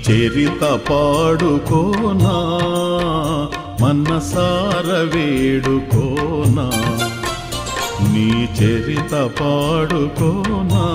చరిత పాడుకోనా మనసార వేడుకోనా నీ చరిత పాడుకోనా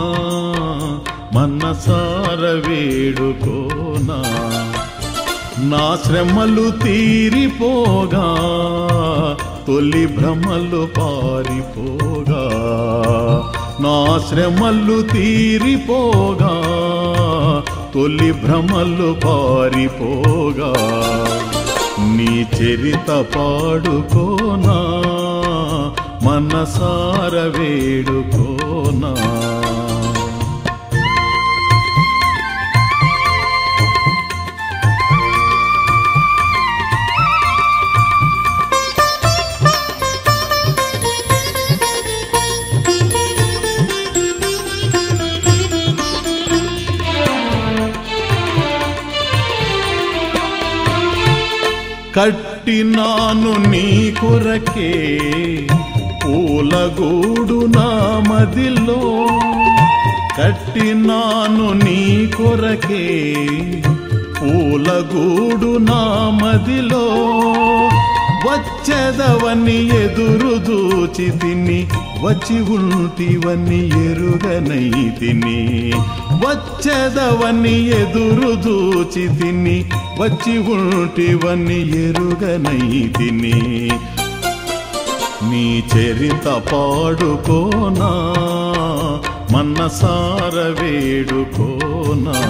మనసార వేడుకోనా నా శ్రమలు తీరిపోగా తొలి భ్రమలు పారిపోగా నా శ్రమలు తీరిపోగా తొలి భ్రమలు పారిపోగా నీ చరిత పాడుకోనా మనసార వేడుకోనా కట్టినాను నీ కొరకే పూలగూడు నా మదిలో కట్టినాను నీ కొరకే పూలగూడు నా మదిలో వచ్చెదవని ఎదురు దూచి తిని వచ్చి ఉంటివని ఎరుగనై తిని వచ్చెదవని ఎదురు దూచి తిని వచ్చి ఉంటివని ఎరుగనై తిని నీ చరిత పాడుకోనా మనసార వేడుకోనా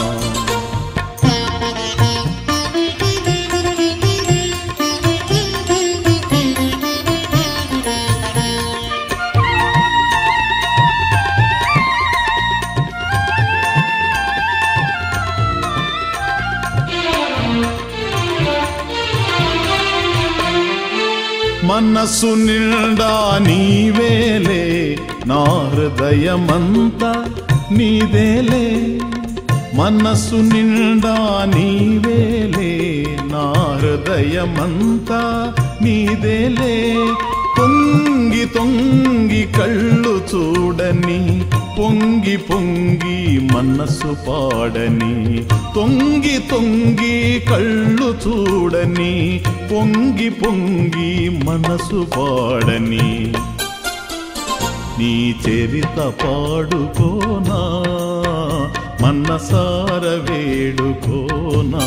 మనస్సు నిండా నీవేలే నా హృదయమంతా నీదేలే మనస్సు నిండా నీవేలే నా హృదయమంతా నీదేలే పొంగి తొంగి కళ్ళు చూడని పొంగి పొంగి మనస్సు పాడని తొంగి తొంగి కళ్ళు చూడని పొంగి పొంగి మనసు పాడని నీ చరిత పాడుకోనా మనసార వేడుకోనా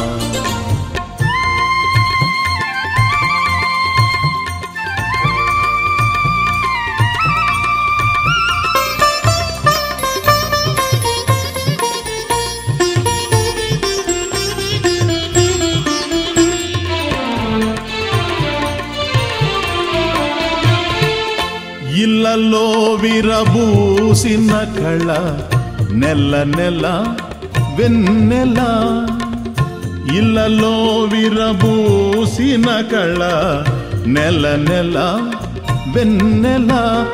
ఇళ్ళలో విరబూసిన కళ నెల నెల వెన్నెల ఇళ్ళలో విరబూసిన కళ నెల నెల వెన్నెల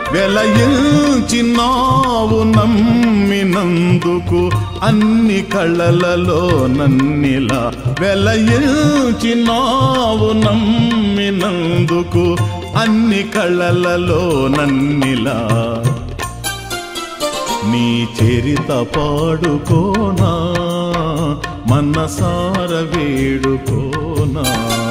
వెలయించినావు నమ్మినందుకు అన్ని కళలలో నన్నిలా వెలయించినావు నమ్మినందుకు అన్ని కళలలో నన్నిలా నీ చరిత పాడుకోనా మనసార వేడుకోనా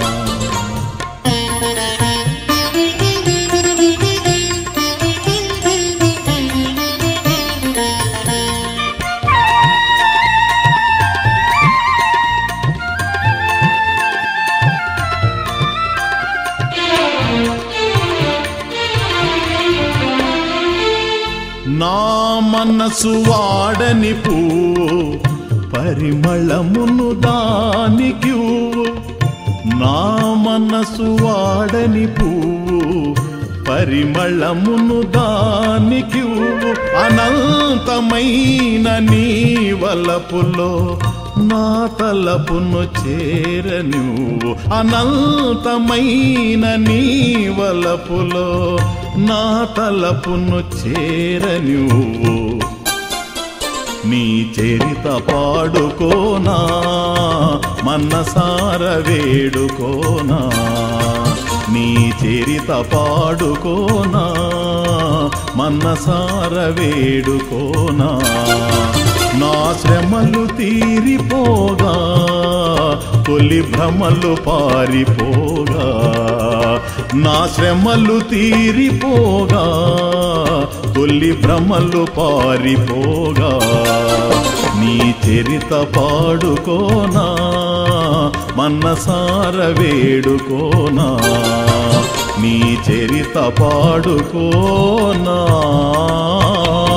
నా మనసు వాడని పువ్వు పరిమళమును దానికి నా మనసు వాడని పువ్వు పరిమళమును దానికి అనంతమైన నీ వలపులో నా తలపును చేర నువ్వు అనంతమైన నీ వలపులో నా తలపును చేర నువ్వు నీ చరిత పాడుకోనా మనసార వేడుకోనా నీ చరిత పాడుకోనా మనసార వేడుకోనా నా శ్రమలు తీరిపోగా తొలి భ్రమలు పారిపోగా నా శ్రమలు తీరిపోగా తొలి భ్రమలు పారిపోగా నీ చరిత పాడుకోనా మనసార వేడుకోనా నీ చరిత పాడుకోనా